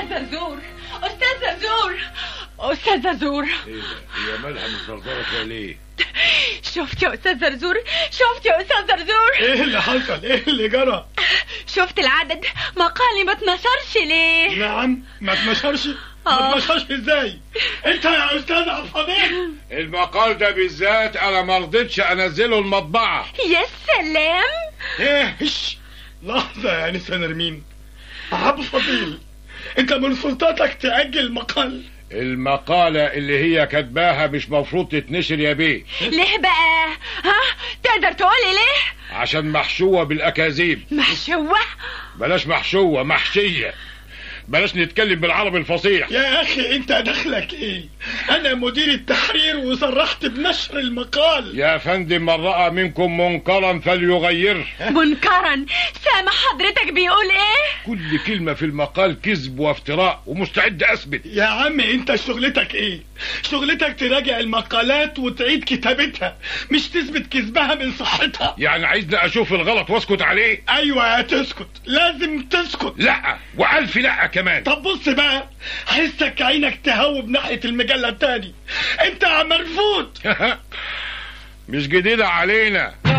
استاذ زرزور استاذ زرزور استاذ زرزور ايه ده هي مالها مزرزره كده ليه شفت يا استاذ زرزور شفت يا استاذ زرزور ايه اللي حصل ايه اللي جرى شفت العدد مقالي ما اتنشرش ليه نعم ما اتنشرش ما آه. اتنشرش ازاي انت يا استاذ عبد الفضيل المقال ده بالذات انا ما رضيتش انزله المطبعه يا سلام ايه هش لحظة يا انسة نرمين عبد الفضيل انت من سلطاتك تأجل المقال المقاله اللي هي كاتباها مش مفروض تتنشر يا بيه ليه بقى ها تقدر تقولي ليه عشان محشوه بالاكاذيب محشوة بلاش محشوه محشيه بلاش نتكلم بالعربي الفصيح يا اخي انت دخلك ايه انا مدير التحرير وصرحت بنشر المقال يا فندم من راى منكم منكرا فليغيره منكرا سامع حضرتك بيقول ايه كل كلمه في المقال كذب وافتراء ومستعد اثبت يا عم انت شغلتك ايه شغلتك تراجع المقالات وتعيد كتابتها مش تثبت كذبها من صحتها يعني عايزني اشوف الغلط واسكت عليه ايوه يا تسكت لازم تسكت لا والف لا كمان طب بص بقى حسك عينك تهوب ناحية المجلة التاني انت مرفوض مش جديدة علينا